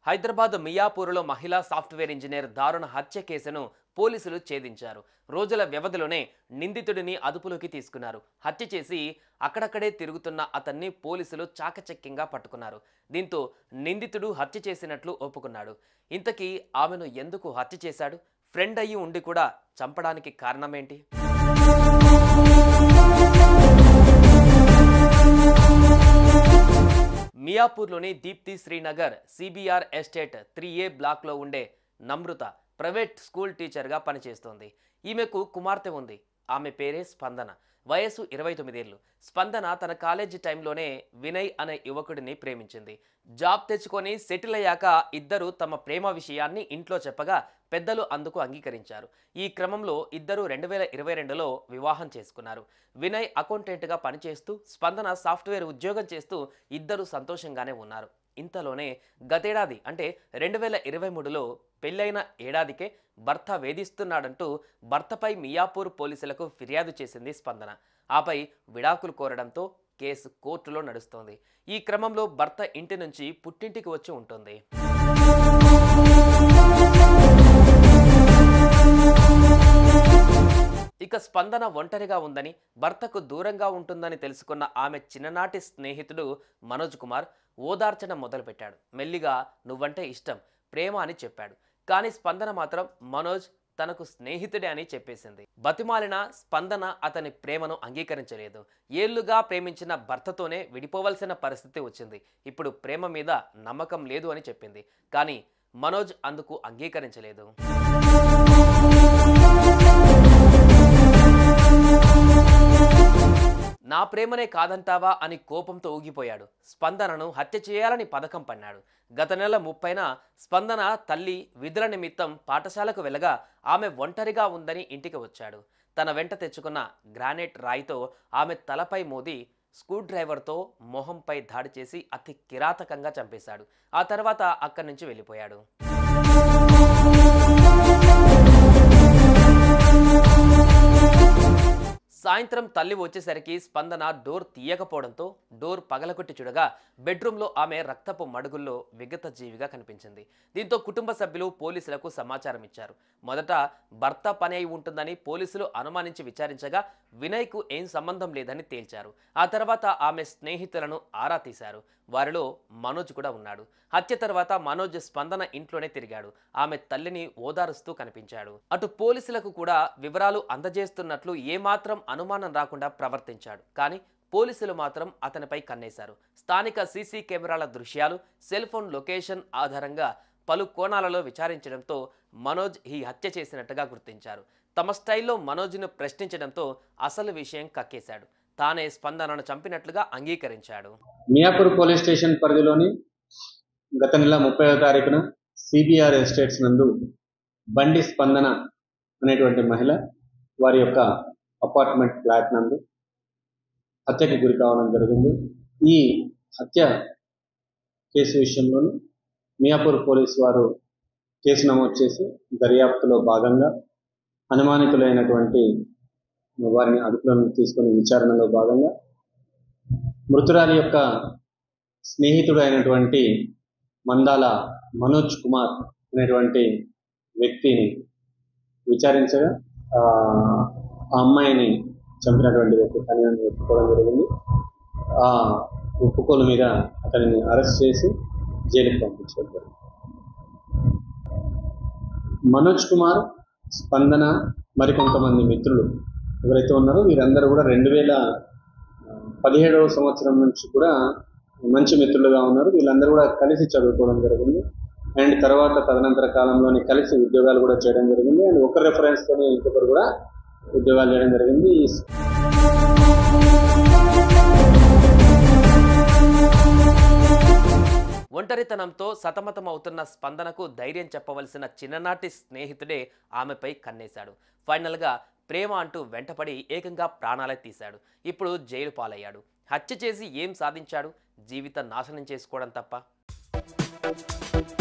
హైదరాబాద్ మియాపూర్లో మహిళా software engineer దారుణ హత్య కేసును పోలీసులు ఛేదించారు రోజుల వ్యవధిలోనే నిందితుడిని అదుపులోకి తీసుకున్నారు హత్య చేసి అక్కడక్కడే తిరుగుతున్న అతన్ని పోలీసులు చాకచక్యంగా పట్టుకున్నారు దీంతో నిందితుడు హత్య చేసినట్లు ఒప్పుకున్నాడు ఇంతకీ ఆమెను ఎందుకు హత్య చేశాడు ఫ్రెండ్ అయ్యి ఉండి కూడా చంపడానికి కారణమేంటి మియాపూర్లోని Deepti Srinagar CBR estate three A బ్లాక్లో ఉండే నమృత ప్రైవేట్ స్కూల్ టీచర్గా పనిచేస్తోంది ఈమెకు కుమార్తె ఉంది ఆమె పేరే స్పందన వయసు ఇరవై తొమ్మిదేళ్ళు స్పందన తన కాలేజీ టైంలోనే వినయ్ అనే యువకుడిని ప్రేమించింది జాబ్ తెచ్చుకొని సెటిల్ అయ్యాక ఇద్దరు తమ ప్రేమ విషయాన్ని ఇంట్లో చెప్పగా పెద్దలు అందుకు అంగీకరించారు ఈ క్రమంలో ఇద్దరు రెండు వేల ఇరవై రెండులో వివాహం చేసుకున్నారు వినయ్ అకౌంటెంట్గా పనిచేస్తూ స్పందన సాఫ్ట్వేర్ ఉద్యోగం చేస్తూ ఇద్దరు సంతోషంగానే ఉన్నారు ఇంతలోనే గతేడాది అంటే రెండు వేల ఇరవై మూడులో పెళ్ళైన ఏడాదికే భర్త వేధిస్తున్నాడంటూ భర్తపై మియాపూర్ పోలీసులకు ఫిర్యాదు చేసింది స్పందన ఆపై విడాకులు కోరడంతో కేసు కోర్టులో నడుస్తోంది ఈ క్రమంలో భర్త ఇంటి నుంచి పుట్టింటికి వచ్చి ఉంటుంది ఇక స్పందన ఒంటరిగా ఉందని భర్తకు దూరంగా ఉంటుందని తెలుసుకున్న ఆమె చిన్ననాటి స్నేహితుడు మనోజ్ కుమార్ ఓదార్చడం మొదలుపెట్టాడు మెల్లిగా నువ్వంటే ఇష్టం ప్రేమ అని చెప్పాడు కానీ స్పందన మాత్రం మనోజ్ తనకు స్నేహితుడే అని చెప్పేసింది బతిమాలిన స్పందన అతని ప్రేమను అంగీకరించలేదు ఏళ్లుగా ప్రేమించిన భర్తతోనే విడిపోవలసిన పరిస్థితి వచ్చింది ఇప్పుడు ప్రేమ మీద నమ్మకం లేదు అని చెప్పింది కానీ మనోజ్ అందుకు అంగీకరించలేదు నా ప్రేమనే కాదంటావా అని కోపంతో ఊగిపోయాడు స్పందనను హత్య చేయాలని పథకం పన్నాడు గత నెల ముప్పైన స్పందన తల్లి విధుల నిమిత్తం పాఠశాలకు వెళ్ళగా ఆమె ఒంటరిగా ఉందని ఇంటికి వచ్చాడు తన వెంట తెచ్చుకున్న గ్రానైట్ రాయితో ఆమె తలపై మోది స్క్రూ డ్రైవర్తో మొహంపై దాడి చేసి అతి కిరాతకంగా చంపేశాడు ఆ తర్వాత అక్కడి నుంచి వెళ్ళిపోయాడు సాయంత్రం తల్లి వచ్చేసరికి స్పందన డోర్ తీయకపోవడంతో డోర్ పగలగొట్టి చూడగా బెడ్రూమ్లో ఆమె రక్తపు మడుగుల్లో విగత జీవిగా కనిపించింది దీంతో కుటుంబ సభ్యులు పోలీసులకు సమాచారం ఇచ్చారు మొదట భర్త పని అయి ఉంటుందని పోలీసులు అనుమానించి విచారించగా వినయ్కు ఏం సంబంధం లేదని తేల్చారు ఆ తర్వాత ఆమె స్నేహితులను ఆరా తీశారు వారిలో మనోజ్ కూడా ఉన్నాడు హత్య తర్వాత మనోజ్ స్పందన ఇంట్లోనే తిరిగాడు ఆమె తల్లిని ఓదారుస్తూ కనిపించాడు అటు పోలీసులకు కూడా వివరాలు అందజేస్తున్నట్లు ఏమాత్రం అనుమానం రాకుండా ప్రవర్తించాడు కానీ పోలీసులు మాత్రం అతనిపై కన్నేశారు స్థానిక సీసీ కెమెరాల దృశ్యాలు సెల్ ఫోన్ లొకేషన్ ఆధారంగా పలు కోణాలలో విచారించడంతో మనోజ్ ఈ హత్య చేసినట్టుగా గుర్తించారు తమ స్టైల్లో మనోజ్ను ప్రశ్నించడంతో అసలు విషయం కక్కేశాడు తానే స్పందనను చంపినట్లుగా అంగీకరించాడు మియాపూర్ పోలీస్ స్టేషన్ పరిధిలోని గత నెల ముప్పై తారీఖున సిబిఆర్ ఎస్టేట్స్ నందు బండి స్పందన అనేటువంటి మహిళ వారి యొక్క అపార్ట్మెంట్ ఫ్లాట్ నందు హత్యకి గురి కావడం జరిగింది ఈ హత్య కేసు విషయంలోని మియాపూర్ పోలీస్ వారు కేసు నమోదు చేసి దర్యాప్తులో భాగంగా అనుమానితులైనటువంటి వారిని అదుపులోకి తీసుకుని విచారణలో భాగంగా మృతురాలి యొక్క స్నేహితుడు అయినటువంటి మందాల మనోజ్ కుమార్ అనేటువంటి వ్యక్తిని విచారించగా ఆ ఆ అమ్మాయిని చంపినటువంటి వ్యక్తి తన ఒప్పుకోవడం జరిగింది ఆ ఒప్పుకోలు మీద అతనిని అరెస్ట్ చేసి జైలుకి పంపించడం జరిగింది మనోజ్ కుమార్ స్పందన మరికొంతమంది మిత్రులు ఎవరైతే ఉన్నారో వీరందరూ కూడా రెండు వేల పదిహేడవ సంవత్సరం నుంచి కూడా మంచి మిత్రులుగా ఉన్నారు వీళ్ళందరూ కూడా కలిసి చదువుకోవడం జరిగింది అండ్ తర్వాత తదనంతర కాలంలోనే కలిసి ఉద్యోగాలు కూడా చేయడం జరిగింది అండ్ ఒక రెఫరెన్స్తోనే ఇంకొకరు కూడా ఉద్యోగాలు చేయడం జరిగింది ఈ ఒంటరితనంతో సతమతమవుతున్న స్పందనకు ధైర్యం చెప్పవలసిన చిన్ననాటి స్నేహితుడే ఆమెపై కన్నేశాడు ఫైనల్గా ప్రేమ అంటూ వెంటపడి ఏకంగా ప్రాణాలే తీశాడు ఇప్పుడు జైలు పాలయ్యాడు హత్య చేసి ఏం సాధించాడు జీవిత నాశనం చేసుకోవడం తప్ప